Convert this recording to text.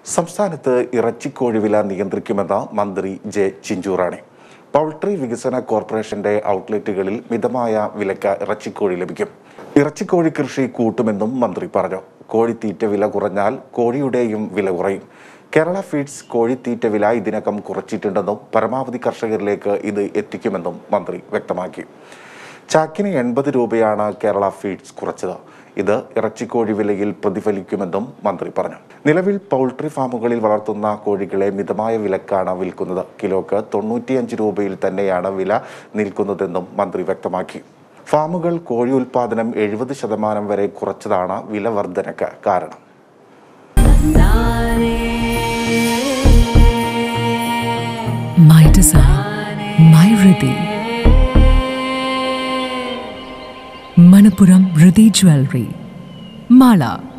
സംസ്ഥാനത്ത് ഇറച്ചിക്കോഴി വില നിയന്ത്രിക്കുമെന്ന് മന്ത്രി ജെ ചിഞ്ചുറാണി പൗൾട്രി വികസന കോർപ്പറേഷന്റെ ഔട്ട്ലെറ്റുകളിൽ മിതമായ വിലക്ക് ഇറച്ചിക്കോഴി ലഭിക്കും ഇറച്ചിക്കോഴി കൃഷി കൂട്ടുമെന്നും മന്ത്രി പറഞ്ഞു കോഴിത്തീറ്റ വില കുറഞ്ഞാൽ കോഴിയുടെയും വില കുറയും കേരള ഫീഡ്സ് കോഴിത്തീറ്റ വില ഇതിനകം കുറച്ചിട്ടുണ്ടെന്നും പരമാവധി കർഷകരിലേക്ക് ഇത് എത്തിക്കുമെന്നും മന്ത്രി വ്യക്തമാക്കി ചാക്കിന് എൺപത് രൂപയാണ് കേരള ഫീഡ്സ് കുറച്ചത് ഇത് ഇറച്ചിക്കോഴി വിലയിൽ പ്രതിഫലിക്കുമെന്നും മന്ത്രി പറഞ്ഞു നിലവിൽ പൗൾട്രി ഫാമുകളിൽ വളർത്തുന്ന കോഴികളെ മിതമായ വിലക്കാണ് വിൽക്കുന്നത് കിലോക്ക് തൊണ്ണൂറ്റിയഞ്ച് രൂപയിൽ തന്നെയാണ് വില നിൽക്കുന്നതെന്നും മന്ത്രി വ്യക്തമാക്കി ഫാമുകൾ കോഴി ഉൽപാദനം എഴുപത് ശതമാനം വരെ കുറച്ചതാണ് വില വർധനയ്ക്ക് കാരണം My design, my Riddhi. Manapuram Riddhi Jewelry. Mala.